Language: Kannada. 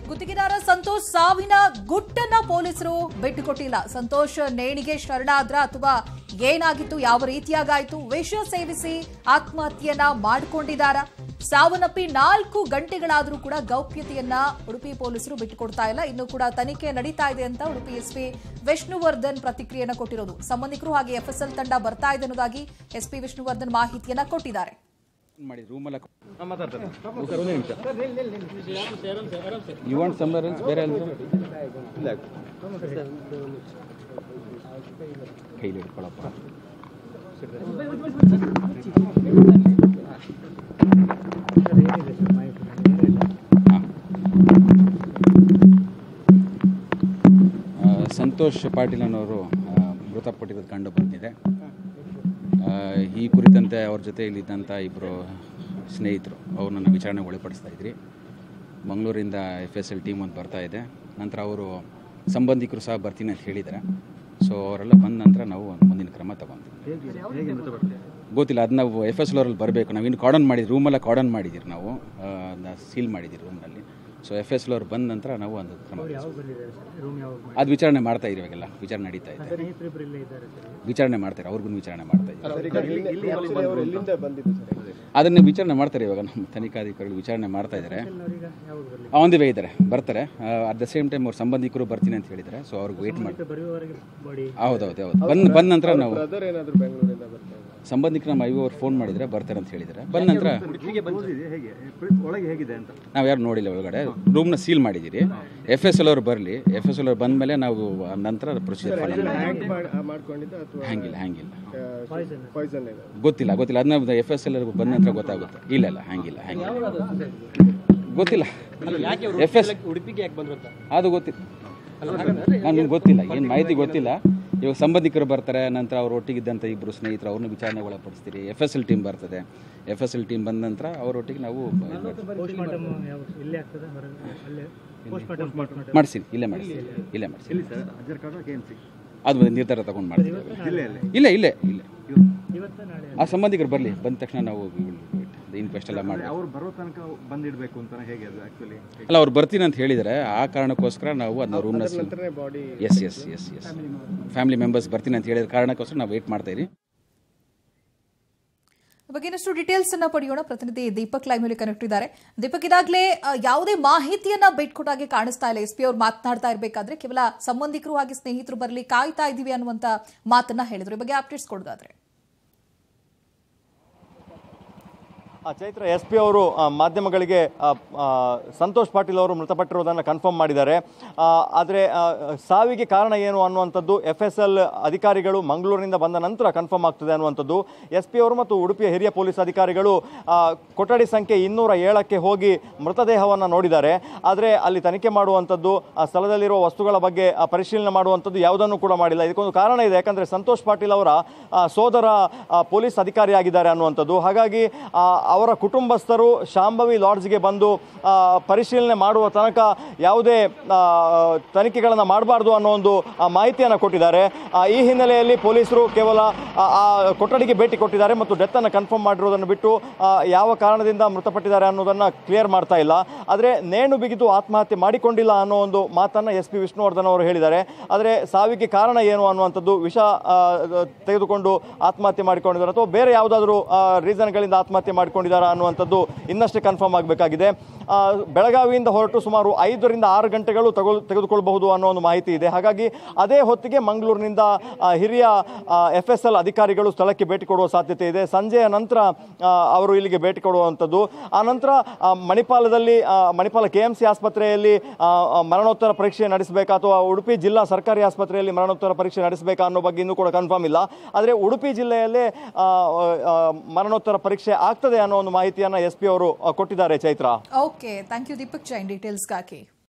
ಗುತ್ತಿಗೆದಾರ ಸಂತೋಷ್ ಸಾವಿನ ಗುಟ್ಟನ್ನ ಪೊಲೀಸರು ಬಿಟ್ಟುಕೊಟ್ಟಿಲ್ಲ ಸಂತೋಷ್ ನೇಣಿಗೆ ಶರಣಾದ್ರ ಅಥವಾ ಏನಾಗಿತ್ತು ಯಾವ ರೀತಿಯಾಗಾಯ್ತು ವಿಷ ಸೇವಿಸಿ ಆತ್ಮಹತ್ಯೆಯನ್ನ ಮಾಡಿಕೊಂಡಿದ್ದಾರ ಸಾವನ್ನಪ್ಪಿ ನಾಲ್ಕು ಗಂಟೆಗಳಾದರೂ ಕೂಡ ಗೌಪ್ಯತೆಯನ್ನ ಉಡುಪಿ ಪೊಲೀಸರು ಬಿಟ್ಟುಕೊಡ್ತಾ ಇಲ್ಲ ಇನ್ನು ಕೂಡ ತನಿಖೆ ನಡೀತಾ ಇದೆ ಅಂತ ಉಡುಪಿ ಎಸ್ಪಿ ವಿಷ್ಣುವರ್ಧನ್ ಪ್ರತಿಕ್ರಿಯೆಯನ್ನ ಕೊಟ್ಟಿರೋದು ಸಂಬಂಧಿಕರು ಹಾಗೆ ಎಫ್ಎಸ್ಎಲ್ ತಂಡ ಬರ್ತಾ ಇದೆ ಅನ್ನೋದಾಗಿ ಎಸ್ಪಿ ವಿಷ್ಣುವರ್ಧನ್ ಮಾಹಿತಿಯನ್ನ ಕೊಟ್ಟಿದ್ದಾರೆ ಮಾಡಿ ರೂಮಲ್ಲ ಒಂದೇ ನಿಮಿಷ ಯು ವಾಂಟ್ ಸಮ್ವೇರ್ ಎಲ್ಸ್ ಬೇರೆ ಇಲ್ಲ ಕೈಲಿ ಹಿಡ್ಕೊಳಪ್ಪ ಹಾಂ. ಆ, ಸಂತೋಷ್ ಪಾಟೀಲ್ ಅನ್ನೋರು ಆ, ಮೃತಪಟ್ಟಿರೋದು ಕಂಡು ಬಂದಿದೆ ಆ, ಈ ಕುರಿತಂತೆ ಅವ್ರ ಜೊತೆ ಇಲ್ಲಿದ್ದಂಥ ಇಬ್ಬರು ಸ್ನೇಹಿತರು ಅವ್ರನ್ನ ವಿಚಾರಣೆಗೆ ಒಳಪಡಿಸ್ತಾ ಇದ್ರಿ ಮಂಗಳೂರಿಂದ ಎಫ್ ಎಸ್ ಎಲ್ ಟೀಮ್ ಒಂದು ಬರ್ತಾ ಇದೆ ನಂತರ ಅವರು ಸಂಬಂಧಿಕರು ಸಹ ಬರ್ತೀನಿ ಅಂತ ಹೇಳಿದ್ದಾರೆ ಸೊ ಅವರೆಲ್ಲ ಬಂದ ನಂತರ ನಾವು ಒಂದು ಮುಂದಿನ ಕ್ರಮ ತಗೊಂತೀವಿ ಗೊತ್ತಿಲ್ಲ ಅದು ನಾವು ಎಫ್ ಎಸ್ ಎಲ್ ಬರಬೇಕು ನಾವು ಇನ್ನು ಕಾರ್ಡನ್ ಮಾಡಿದ್ವಿ ರೂಮೆಲ್ಲ ಕಾರ್ಡನ್ ಮಾಡಿದ್ದೀರಿ ನಾವು ಸೀಲ್ ಮಾಡಿದ್ದೀರಿ ರೂಮ್ನಲ್ಲಿ ಸೊ ಎಫ್ ಎಸ್ ಎಲ್ ಅವ್ರು ಬಂದ ನಂತರ ನಾವು ಒಂದು ಕ್ರಮ ಅದು ವಿಚಾರಣೆ ಮಾಡ್ತಾ ಇದ್ದೀವಿ ಇವಾಗೆಲ್ಲ ವಿಚಾರಣೆ ನಡೀತಾ ಇದೆ ವಿಚಾರಣೆ ಮಾಡ್ತಾರೆ ಅವ್ರಿಗೂ ವಿಚಾರಣೆ ಮಾಡ್ತಾ ಇದ್ದಾರೆ ಅದನ್ನ ವಿಚಾರಣೆ ಮಾಡ್ತಾರೆ ಇವಾಗ ನಮ್ಮ ತನಿಖಾಧಿಕಾರಿಗಳು ವಿಚಾರಣೆ ಮಾಡ್ತಾ ಇದ್ದಾರೆ ಆನ್ ದಿ ವೇ ಇದ್ದಾರೆ ಬರ್ತಾರೆ ಅಟ್ ದ ಸೇಮ್ ಟೈಮ್ ಅವ್ರ ಸಂಬಂಧಿಕರು ಬರ್ತೀನಿ ಅಂತ ಹೇಳಿದ್ದಾರೆ ಸೊ ಅವ್ರಿಗೆ ವೆಯ್ಟ್ ಮಾಡಿ ಹೌದೌದು ಹೌದು ಬಂದ್ ಬಂದ ನಂತರ ನಾವು ಸಂಬಂಧಿಕರು ನಮ್ಮ ಐವ ಅವ್ರು ಫೋನ್ ಮಾಡಿದರೆ ಬರ್ತಾರೆ ಅಂತ ಹೇಳಿದ್ದಾರೆ ಬಂದ ನಂತರ ಹೇಗೆ ಒಳಗೆ ಹೇಗಿದೆ ಅಂತ ನಾವು ಯಾರು ನೋಡಿಲ್ಲ ಒಳಗಡೆ ರೂಮ್ನ ಸೀಲ್ ಮಾಡಿದ್ದೀರಿ ಎಫ್ ಎಸ್ ಎಲ್ ಅವ್ರು ಬರಲಿ ಎಫ್ ಎಸ್ ಎಲ್ ಅವ್ರು ಬಂದ ಮೇಲೆ ನಾವು ಆ ನಂತರ ಪ್ರೊಸೀಜರ್ ಹ್ಯಾಂಗಿಲ್ಲ ಹ್ಯಾಂಗಿಲ್ಲ ಗೊತ್ತಿಲ್ಲ ಗೊತ್ತಿಲ್ಲ ಅದನ್ನ ಎಫ್ ಎಸ್ ಎಲ್ ಬಂದ ನಂತರ ಗೊತ್ತಾಗುತ್ತೆ ಇಲ್ಲ ಇಲ್ಲ ಹ್ಯಾಂಗಿಲ್ಲ ಹ್ಯಾಂಗಿಲ್ಲ ಗೊತ್ತಿಲ್ಲ ಎಫ್ ಎಸ್ ಉಡುಪಿಗೆ ಯಾಕೆ ಬಂದ್ರು ಅಂತ ಅದು ಗೊತ್ತಿಲ್ಲ ನನಗೆ ಗೊತ್ತಿಲ್ಲ ಏನು ಮಾಹಿತಿ ಗೊತ್ತಿಲ್ಲ ಇವಾಗ ಸಂಬಂಧಿಕರು ಬರ್ತಾರೆ ನಂತರ ಅವ್ರ ಒಟ್ಟಿಗಿದ್ದಂಥ ಇಬ್ಬರು ಸ್ನೇಹಿತರು ಅವ್ರನ್ನ ವಿಚಾರಣೆಗೆ ಒಳಪಡಿಸ್ತೀರಿ ಎಫ್ ಎಸ್ ಎಲ್ ಟೀಮ್ ಬರ್ತದೆ ಎಫ್ ಎಸ್ ಎಲ್ ಟೀಮ್ ಬಂದ ನಂತರ ಅವರೊಟ್ಟಿಗೆ ನಾವು ಮಾಡಿಸಿ ಇಲ್ಲೇ ಮಾಡಿಸಿ ಇಲ್ಲೇ ಮಾಡಿಸಿ ಸರ್ ಅಜರ್ ಕಾಡ ಕೆ ಎಮ್ ಸಿ ಅದು ನಿರ್ಧಾರ ತಗೊಂಡು ಮಾಡ್ತೀವಿ ಇಲ್ಲೇ ಇಲ್ಲೇ ಇಲ್ಲೇ ಆ ಸಂಬಂಧಿಕರು ಬರಲಿ ಬಂದ ತಕ್ಷಣ ನಾವು ಇನ್ಕ್ವೆಸ್ಟ್ ಎಲ್ಲ ಮಾಡಿ ಅವ್ರು ಬರೋ ತನಕ ಬಂದಿಡಬೇಕು ಅಂತಾನೆ ಹೇಗೆ ಅದು ಆಕ್ಚುಲಿ ಅಲ್ಲ ಅವ್ರು ಬರ್ತೀನಿ ಅಂತ ಹೇಳಿದರೆ ಆ ಕಾರಣಕ್ಕೋಸ್ಕರ ನಾವು ಅದನ್ನ ರೂಮ್ನ S S S S family members ಬರ್ತೀನಿ ಅಂತ ಹೇಳಿದ ಕಾರಣಕ್ಕೋಸ್ಕರ ನಾವು ವೆಯ್ಟ್ ಮಾಡ್ತಾ ಇದ್ದೀವಿ ಈ ಬಗ್ಗೆ ಇನ್ನಷ್ಟು ಡೀಟೇಲ್ಸ್ ಅನ್ನ ಪಡೆಯೋಣ ಪ್ರತಿನಿಧಿ ದೀಪಕ್ ಲೈವ್ ಮೇಲೆ ಕನೆಕ್ಟ್ ಇದ್ದಾರೆ ದೀಪಕ್ ಇದಾಗಲೇ ಆ, ಯಾವುದೇ ಮಾಹಿತಿಯನ್ನ ಬಿಟ್ಕೊಟ್ಟಾಗೆ ಕಾಣಿಸ್ತಾ ಇಲ್ಲ ಎಸ್ ಪಿ ಅವ್ರು ಮಾತನಾಡ್ತಾ ಇರಬೇಕಾದ್ರೆ ಕೇವಲ ಸಂಬಂಧಿಕರು ಹಾಗೆ ಸ್ನೇಹಿತರು ಬರಲಿ ಕಾಯ್ತಾ ಇದೀವಿ ಅನ್ನುವಂತ ಮಾತನ್ನ ಹೇಳಿದ್ರು ಈ ಬಗ್ಗೆ ಅಪ್ಡೇಟ್ಸ್ ಕೊಡೋದಾದ್ರೆ ಆ, ಚೈತ್ರ ಎಸ್ ಪಿ ಅವರು ಆ, ಮಾಧ್ಯಮಗಳಿಗೆ ಆ, ಆ, ಸಂತೋಷ್ ಪಾಟೀಲ್ ಅವರು ಮೃತಪಟ್ಟಿರುವುದನ್ನು ಕನ್ಫರ್ಮ್ ಮಾಡಿದ್ದಾರೆ ಆದರೆ ಸಾವಿಗೆ ಕಾರಣ ಏನು ಅನ್ನುವಂಥದ್ದು ಎಫ್ ಎಸ್ ಎಲ್ ಅಧಿಕಾರಿಗಳು ಮಂಗಳೂರಿನಿಂದ ಬಂದ ನಂತರ ಕನ್ಫರ್ಮ್ ಆಗ್ತದೆ ಅನ್ನುವಂಥದ್ದು ಎಸ್ ಪಿ ಅವರು ಮತ್ತು ಉಡುಪಿಯ ಹಿರಿಯ ಪೊಲೀಸ್ ಅಧಿಕಾರಿಗಳು ಆ, ಕೊಠಡಿ ಸಂಖ್ಯೆ ಇನ್ನೂರ ಏಳಕ್ಕೆ ಹೋಗಿ ಮೃತದೇಹವನ್ನು ನೋಡಿದ್ದಾರೆ ಆದರೆ ಅಲ್ಲಿ ತನಿಖೆ ಮಾಡುವಂಥದ್ದು ಆ ಸ್ಥಳದಲ್ಲಿರುವ ವಸ್ತುಗಳ ಬಗ್ಗೆ ಆ, ಪರಿಶೀಲನೆ ಮಾಡುವಂಥದ್ದು ಯಾವುದನ್ನು ಕೂಡ ಮಾಡಿಲ್ಲ ಇದಕ್ಕೊಂದು ಕಾರಣ ಇದೆ ಯಾಕಂದರೆ ಸಂತೋಷ್ ಪಾಟೀಲ್ ಅವರ ಆ, ಸೋದರ ಆ, ಪೊಲೀಸ್ ಅಧಿಕಾರಿಯಾಗಿದ್ದಾರೆ ಅನ್ನುವಂಥದ್ದು ಹಾಗಾಗಿ ಆ, ಅವರ ಕುಟುಂಬಸ್ಥರು ಶಾಂಭವಿ ಲಾಡ್ಜ್ಗೆ ಬಂದು ಆ, ಪರಿಶೀಲನೆ ಮಾಡುವ ತನಕ ಯಾವುದೇ ಆ, ತನಿಖೆಗಳನ್ನು ಮಾಡಬಾರ್ದು ಅನ್ನೋ ಒಂದು ಆ, ಮಾಹಿತಿಯನ್ನು ಕೊಟ್ಟಿದ್ದಾರೆ ಆ, ಈ ಹಿನ್ನೆಲೆಯಲ್ಲಿ ಪೊಲೀಸರು ಕೇವಲ ಆ, ಆ ಕೊಠಡಿಗೆ ಭೇಟಿ ಕೊಟ್ಟಿದ್ದಾರೆ ಮತ್ತು ಡೆತ್ತನ್ನು ಕನ್ಫರ್ಮ್ ಮಾಡಿರೋದನ್ನು ಬಿಟ್ಟು ಆ, ಯಾವ ಕಾರಣದಿಂದ ಮೃತಪಟ್ಟಿದ್ದಾರೆ ಅನ್ನೋದನ್ನು ಕ್ಲಿಯರ್ ಮಾಡ್ತಾ ಇಲ್ಲ ಆದರೆ ನೇಣು ಬಿಗಿದು ಆತ್ಮಹತ್ಯೆ ಮಾಡಿಕೊಂಡಿಲ್ಲ ಅನ್ನೋ ಒಂದು ಮಾತನ್ನು ಎಸ್ ಪಿ ವಿಷ್ಣುವರ್ಧನ್ ಅವರು ಹೇಳಿದ್ದಾರೆ ಆದರೆ ಸಾವಿಗೆ ಕಾರಣ ಏನು ಅನ್ನುವಂಥದ್ದು ವಿಷ ಆ, ತೆಗೆದುಕೊಂಡು ಆತ್ಮಹತ್ಯೆ ಮಾಡಿಕೊಂಡಿದ್ದಾರೆ ಅಥವಾ ಬೇರೆ ಯಾವುದಾದ್ರೂ ರೀಸನ್ಗಳಿಂದ ಆತ್ಮಹತ್ಯೆ ಮಾಡಿಕೊಂಡಿದ್ದಾರಾ ಅನ್ನುವಂಥದ್ದು ಇನ್ನಷ್ಟೇ ಕನ್ಫರ್ಮ್ ಆಗಬೇಕಾಗಿದೆ ಆ, ಬೆಳಗಾವಿಯಿಂದ ಹೊರಟು ಸುಮಾರು ಐದರಿಂದ ಆರು ಗಂಟೆಗಳು ತಗೊಳ್ ತೆಗೆದುಕೊಳ್ಬಹುದು ಅನ್ನೋ ಒಂದು ಮಾಹಿತಿ ಇದೆ ಹಾಗಾಗಿ ಅದೇ ಹೊತ್ತಿಗೆ ಮಂಗಳೂರಿನಿಂದ ಆ, ಹಿರಿಯ ಎಫ್ ಎಸ್ ಎಲ್ ಅಧಿಕಾರಿಗಳು ಸ್ಥಳಕ್ಕೆ ಭೇಟಿ ಕೊಡುವ ಸಾಧ್ಯತೆ ಇದೆ ಸಂಜೆಯ ನಂತರ ಆ, ಅವರು ಇಲ್ಲಿಗೆ ಭೇಟಿ ಕೊಡುವಂಥದ್ದು ಆ ನಂತರ ಆ, ಮಣಿಪಾಲದಲ್ಲಿ ಆ, ಮಣಿಪಾಲ ಕೆ ಎಂ ಸಿ ಆಸ್ಪತ್ರೆಯಲ್ಲಿ ಆ, ಆ, ಮರಣೋತ್ತರ ಪರೀಕ್ಷೆ ನಡೆಸಬೇಕಾ ಅಥವಾ ಉಡುಪಿ ಜಿಲ್ಲಾ ಸರ್ಕಾರಿ ಆಸ್ಪತ್ರೆಯಲ್ಲಿ ಮರಣೋತ್ತರ ಪರೀಕ್ಷೆ ನಡೆಸಬೇಕಾ ಅನ್ನೋ ಬಗ್ಗೆ ಇನ್ನೂ ಕೂಡ ಕನ್ಫರ್ಮ್ ಇಲ್ಲ ಆದರೆ ಉಡುಪಿ ಜಿಲ್ಲೆಯಲ್ಲೇ ಆ, ಆ, ಮರಣೋತ್ತರ ಪರೀಕ್ಷೆ ಆಗ್ತದೆ ಅನ್ನೋ ಒಂದು ಮಾಹಿತಿಯನ್ನು ಎಸ್ ಪಿ ಅವರು ಆ, ಕೊಟ್ಟಿದ್ದಾರೆ Chaitra okay thank you Deepak Jain ಡೀಟೇಲ್ಸ್ಗಾಗಿ